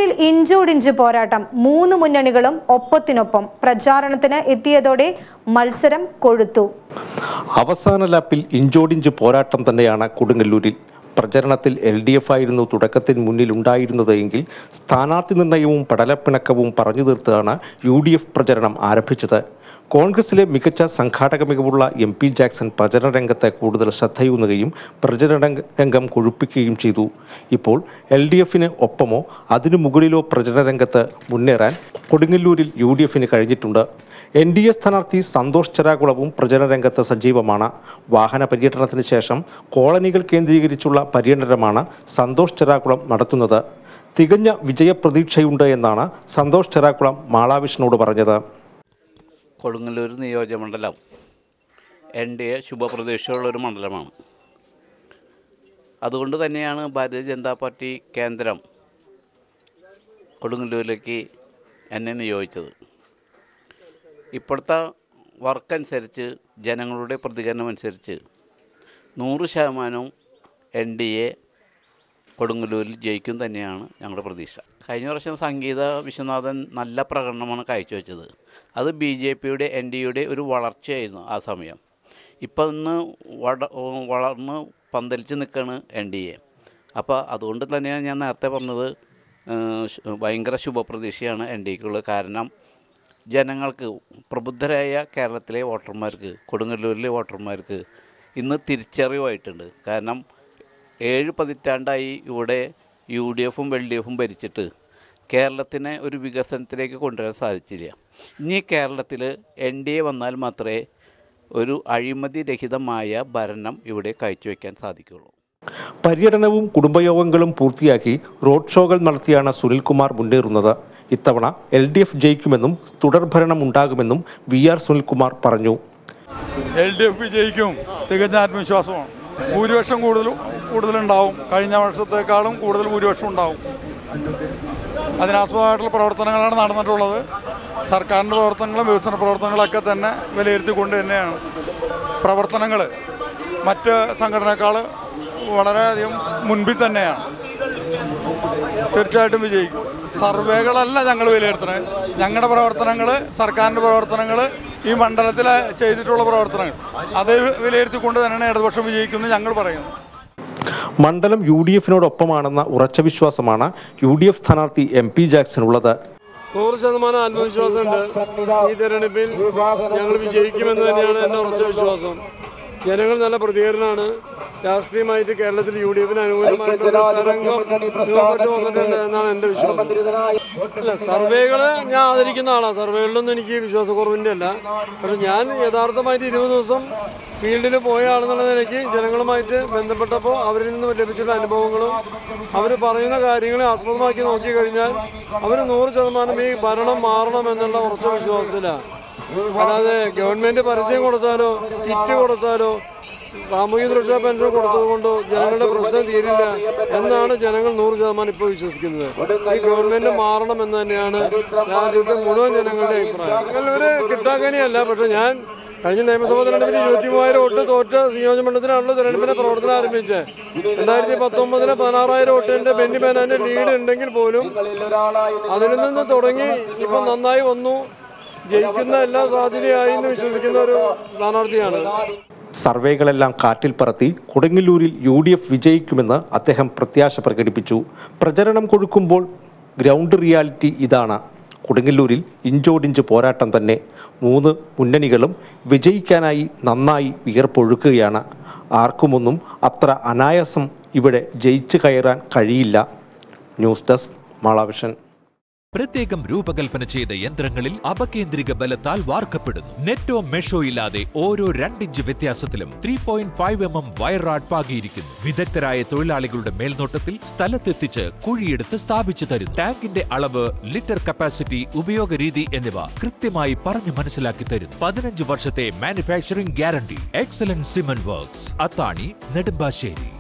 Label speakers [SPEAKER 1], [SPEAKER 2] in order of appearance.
[SPEAKER 1] കൊടുങ്ങല്ലൂരിൽ ഇഞ്ചോടിഞ്ച് പോരാട്ടം മൂന്ന് മുന്നണികളും ഒപ്പത്തിനൊപ്പം പ്രചാരണത്തിന് എത്തിയതോടെ മത്സരം കൊഴുത്തു
[SPEAKER 2] അവസാന ലാപ്പിൽ ഇഞ്ചോടിഞ്ച് പോരാട്ടം തന്നെയാണ് കൊടുങ്ങല്ലൂരിൽ പ്രചരണത്തിൽ എൽ ഡി എഫ് ആയിരുന്നു തുടക്കത്തിൽ മുന്നിലുണ്ടായിരുന്നത് എങ്കിൽ സ്ഥാനാർത്ഥി നിർണയവും പടലപ്പിണക്കവും പറഞ്ഞു തീർത്താണ് യു ഡി എഫ് പ്രചരണം ആരംഭിച്ചത് കോൺഗ്രസിലെ മികച്ച സംഘാടക മികവുള്ള എം പി ജാക്സൺ പ്രചരണ രംഗത്ത് കൂടുതൽ ശ്രദ്ധയൂന്നുകയും പ്രചരണ രംഗം കൊഴുപ്പിക്കുകയും ചെയ്തു ഇപ്പോൾ എൽ ഡി എഫിന് ഒപ്പമോ അതിനു മുകളിലോ പ്രചരണ രംഗത്ത് മുന്നേറാൻ കൊടുങ്ങല്ലൂരിൽ യു ഡി എഫിന് കഴിഞ്ഞിട്ടുണ്ട് എൻ ഡി എ സ്ഥാനാർത്ഥി സന്തോഷ് ചെറാകുളവും പ്രചരണ രംഗത്ത് സജീവമാണ് വാഹന പര്യടനത്തിന് ശേഷം കോളനികൾ കേന്ദ്രീകരിച്ചുള്ള പര്യടനമാണ് സന്തോഷ് ചെറാകുളം നടത്തുന്നത് തികഞ്ഞ വിജയപ്രതീക്ഷയുണ്ട് എന്നാണ് സന്തോഷ് ചെറാകുളം മാളാവിഷ്ണുവോട് പറഞ്ഞത്
[SPEAKER 3] കൊടുങ്ങല്ലൂർ നിയോജകമണ്ഡലം എൻ ഡി എ ശുഭപ്രതീക്ഷയുള്ളൊരു മണ്ഡലമാണ് അതുകൊണ്ട് തന്നെയാണ് ഭാരതീയ ജനതാ പാർട്ടി കേന്ദ്രം കൊടുങ്ങല്ലൂരിലേക്ക് എന്നെ നിയോഗിച്ചത് ഇപ്പോഴത്തെ വർക്കനുസരിച്ച് ജനങ്ങളുടെ പ്രതികരണം അനുസരിച്ച് നൂറ് ശതമാനവും എൻ ഡി എ കൊടുങ്ങല്ലൂരിൽ ജയിക്കും തന്നെയാണ് ഞങ്ങളുടെ പ്രതീക്ഷ കഴിഞ്ഞ വർഷം സംഗീത വിശ്വനാഥൻ നല്ല പ്രകടനമാണ് കാഴ്ചവെച്ചത് അത് ബി ജെ പിയുടെ എൻ ഡി എയുടെ ഒരു വളർച്ചയായിരുന്നു ആ സമയം ഇപ്പം ഇന്ന് വട വളർന്ന് പന്തലിച്ച് നിൽക്കുകയാണ് എൻ ഡി എ അപ്പോൾ അതുകൊണ്ട് തന്നെയാണ് ഞാൻ നേരത്തെ പറഞ്ഞത് ഏഹ്, ശ്- ഭയങ്കര ശുഭപ്രതീക്ഷയാണ് എൻ ഡി എക്കുള്ളത് കാരണം ജനങ്ങൾക്ക് പ്രബുദ്ധരായ കേരളത്തിലെ വോട്ടർമാർക്ക് കൊടുങ്ങല്ലൂരിലെ വോട്ടർമാർക്ക് ഇന്ന് തിരിച്ചറിവായിട്ടുണ്ട് കാരണം ഏഴ് പതിറ്റാണ്ടായി ഇവിടെ യു ഡി എഫും എൽ ഡി എഫും ഭരിച്ചിട്ട് കേരളത്തിനെ ഒരു വികസനത്തിലേക്ക് കൊണ്ടുവരാൻ സാധിച്ചില്ല ഇനി കേരളത്തിൽ എൻ ഡി എ വന്നാൽ മാത്രമേ ഒരു അഴിമതി രഹിതമായ ഭരണം ഇവിടെ കാഴ്ചവെക്കാൻ സാധിക്കുകയുള്ളൂ
[SPEAKER 2] പര്യടനവും കുടുംബയോഗങ്ങളും പൂർത്തിയാക്കി റോഡ് ഷോകൾ നടത്തിയാണ് സുനിൽകുമാർ മുന്നേറുന്നത് ഇത്തവണ എൽ ഡി എഫ് ജയിക്കുമെന്നും തുടർഭരണം ഉണ്ടാകുമെന്നും വി ആർ സുനിൽകുമാർ പറഞ്ഞു
[SPEAKER 4] എൽ ഡി എഫ് വിജയിക്കും തികഞ്ഞ ആത്മവിശ്വാസമാണ് ഭൂരിപക്ഷം കൂടുതലും കൂടുതലുണ്ടാവും കഴിഞ്ഞ വർഷത്തേക്കാളും കൂടുതൽ ഭൂരിപക്ഷം ഉണ്ടാവും അതിനാസ്പദമായിട്ടുള്ള പ്രവർത്തനങ്ങളാണ് നടന്നിട്ടുള്ളത് സർക്കാരിൻ്റെ പ്രവർത്തനങ്ങളും വികസന പ്രവർത്തനങ്ങളൊക്കെ തന്നെ വിലയിരുത്തിക്കൊണ്ട് തന്നെയാണ് പ്രവർത്തനങ്ങൾ മറ്റ് സംഘടനക്കാൾ വളരെയധികം മുൻപിൽ തന്നെയാണ് തീർച്ചയായിട്ടും വിജയിക്കും സർവേകളല്ല ഞങ്ങൾ വിലയിരുത്തുന്നത് ഞങ്ങളുടെ പ്രവർത്തനങ്ങൾ സർക്കാരിൻ്റെ പ്രവർത്തനങ്ങൾ ഈ മണ്ഡലത്തിൽ ചെയ്തിട്ടുള്ള പ്രവർത്തനങ്ങൾ അത് വിലയിരുത്തിക്കൊണ്ട് തന്നെയാണ് ഇടതുപക്ഷം വിജയിക്കുന്നത് ഞങ്ങൾ പറയുന്നത്
[SPEAKER 2] മണ്ഡലം യു ഡി എഫിനോടൊപ്പമാണെന്ന ഉറച്ച വിശ്വാസമാണ് യു ഡി എഫ് സ്ഥാനാർത്ഥി എം പി ജാക്സൺ ഉള്ളത്
[SPEAKER 5] നൂറ് ശതമാനം ആത്മവിശ്വാസമുണ്ട് ഈ തെരഞ്ഞെടുപ്പിൽ ഞങ്ങൾ വിജയിക്കുമെന്ന് തന്നെയാണ് എൻ്റെ ഉറച്ച വിശ്വാസം ജനങ്ങൾ നല്ല പ്രതികരണമാണ് രാഷ്ട്രീയമായിട്ട് കേരളത്തിൽ യു ഡി എഫിന് അനുകൂലമായിട്ടുള്ള തരംഗം രൂപപ്പെട്ടു വന്നിട്ടുണ്ട് എന്നാണ് എൻ്റെ വിശ്വാസം അല്ല സർവേകള് ഞാൻ ആദരിക്കുന്ന ആളാണ് സർവേകളിലൊന്നും എനിക്ക് വിശ്വാസക്കുറവിൻ്റെ അല്ല പക്ഷെ ഞാൻ യഥാർത്ഥമായിട്ട് ഇരുപത് ദിവസം ഫീൽഡിൽ പോയ ആളെന്നുള്ള നിലയ്ക്ക് ജനങ്ങളുമായിട്ട് ബന്ധപ്പെട്ടപ്പോൾ അവരിൽ നിന്ന് ലഭിച്ചിട്ടുള്ള അനുഭവങ്ങളും അവർ പറയുന്ന കാര്യങ്ങളെ ആത്മമാക്കി നോക്കി കഴിഞ്ഞാൽ അവർ നൂറ് ശതമാനം ഈ ഭരണം മാറണം എന്നുള്ള ഉറച്ച വിശ്വാസത്തിലാണ് അല്ലാതെ ഗവൺമെന്റ് പരസ്യം കൊടുത്താലോ കിറ്റ് കൊടുത്താലോ സാമൂഹ്യ സുരക്ഷാ പെൻഷൻ കൊടുത്തത് കൊണ്ടോ ജനങ്ങളുടെ പ്രശ്നം തീരില്ല എന്നാണ് ജനങ്ങൾ നൂറ് ശതമാനം ഇപ്പോൾ വിശ്വസിക്കുന്നത് ഈ ഗവൺമെന്റ് മാറണം എന്ന് തന്നെയാണ് രാജ്യത്തെ മുഴുവൻ ജനങ്ങളുടെ അഭിപ്രായം ഇവര് കിട്ടാക്കനിയല്ല പക്ഷെ ഞാൻ കഴിഞ്ഞ നിയമസഭാ തെരഞ്ഞെടുപ്പിൽ ഇരുപത്തി മൂവായിരം വോട്ട് തോറ്റ നിയോജക മണ്ഡലത്തിനാണല്ലോ തെരഞ്ഞെടുപ്പിന്റെ പ്രവർത്തനം ആരംഭിച്ചത് രണ്ടായിരത്തി പത്തൊമ്പതിലെ പതിനാറായിരം വോട്ടിന്റെ ബെന്നി ബെനാന്റെ ലീഡ് ഉണ്ടെങ്കിൽ പോലും അതിൽ നിന്ന് തുടങ്ങി ഇപ്പൊ നന്നായി വന്നു ജയിക്കുന്ന എല്ലാ സാധ്യതയായി എന്ന് വിശ്വസിക്കുന്ന ഒരു സ്ഥാനാർത്ഥിയാണ്
[SPEAKER 2] സർവേകളെല്ലാം കാറ്റിൽ പറത്തി കൊടുങ്ങല്ലൂരിൽ യു ഡി എഫ് വിജയിക്കുമെന്ന് അദ്ദേഹം പ്രത്യാശ പ്രകടിപ്പിച്ചു പ്രചരണം കൊഴുക്കുമ്പോൾ ഗ്രൗണ്ട് റിയാലിറ്റി ഇതാണ് കൊടുങ്ങല്ലൂരിൽ ഇഞ്ചോടിഞ്ച് പോരാട്ടം തന്നെ മൂന്ന് മുന്നണികളും വിജയിക്കാനായി നന്നായി വിയർപ്പൊഴുക്കുകയാണ് ആർക്കുമൊന്നും അത്ര അനായാസം ഇവിടെ ജയിച്ചു കയറാൻ കഴിയില്ല ന്യൂസ് ഡെസ്ക് മാളാവിഷൻ
[SPEAKER 6] പ്രത്യേകം രൂപകൽപ്പന ചെയ്ത യന്ത്രങ്ങളിൽ അപകേന്ദ്രിക ബലത്താൽ വാർക്കപ്പെടുന്നു നെറ്റോ മെഷോ ഇല്ലാതെ ഓരോ രണ്ടിഞ്ച് വ്യത്യാസത്തിലും three point five M M വയറാഡ് പാകിയിരിക്കുന്നു വിദഗ്ധരായ തൊഴിലാളികളുടെ മേൽനോട്ടത്തിൽ സ്ഥലത്തെത്തിച്ച് കുഴിയെടുത്ത് സ്ഥാപിച്ചു തരുന്നു ടാങ്കിന്റെ അളവ് ലിറ്റർ കപ്പാസിറ്റി ഉപയോഗ രീതി എന്നിവ കൃത്യമായി പറഞ്ഞു മനസ്സിലാക്കി തരുന്നു പതിനഞ്ച് വർഷത്തെ manufacturing guarantee excellent cement works Athani Nedumbassery